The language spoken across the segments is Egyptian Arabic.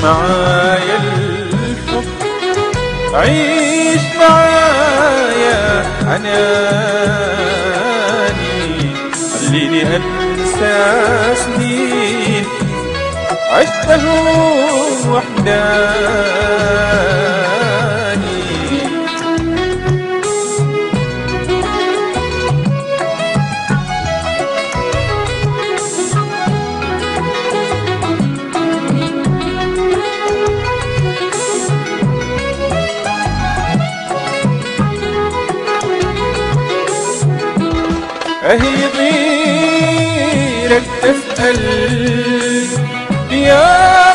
معايا الحب عيش معايا عناني خليني انسى سنين عشته وحداني أهي ضيرك تسأل يا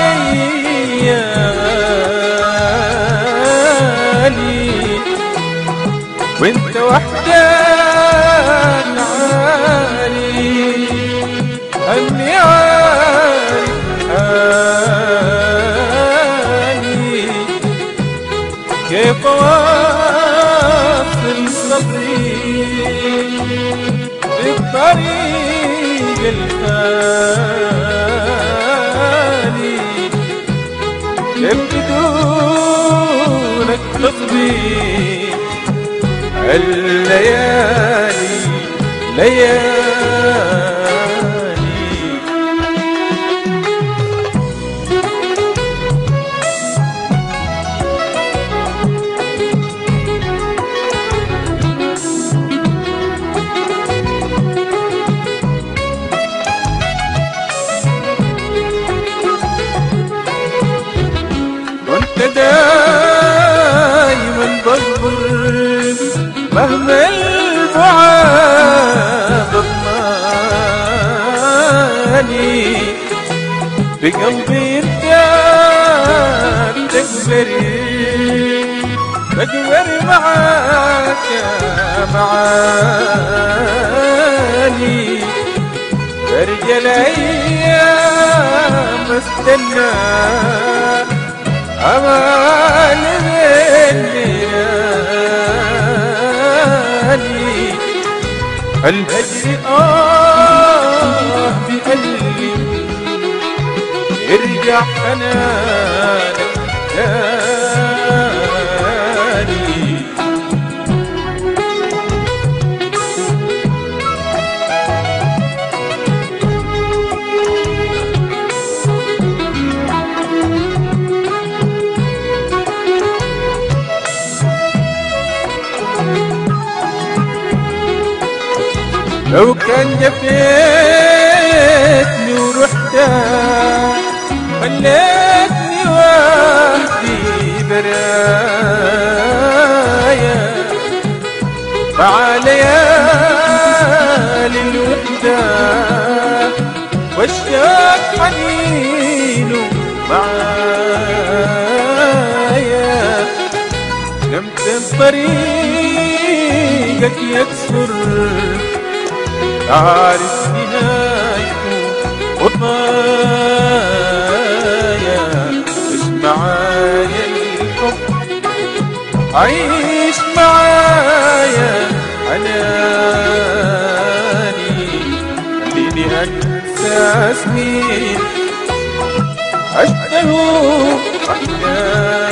عليالي وانت وحدان عالي أني عارف حالي كيف أواصل صبري بالطريق الخالي كيف بدونك تقضي الليالي ليالي كنت دايما بصبر مهما البعاد ضماني بقلبي انت تكبري بكبر معاك معاني برجع الايام استنى أمان الليالي الهجر آه بقلبي ارجع حنانك تاني لو كان جفيتني ورحت خليتني وحدي برايا مع ليالي الوحدة والشاق حنينه معايا نمت طريقك يكسر عارف نهايته وطايا عيش معايا الحب عيش معايا عناني خليني انسى سنين عشته وحداني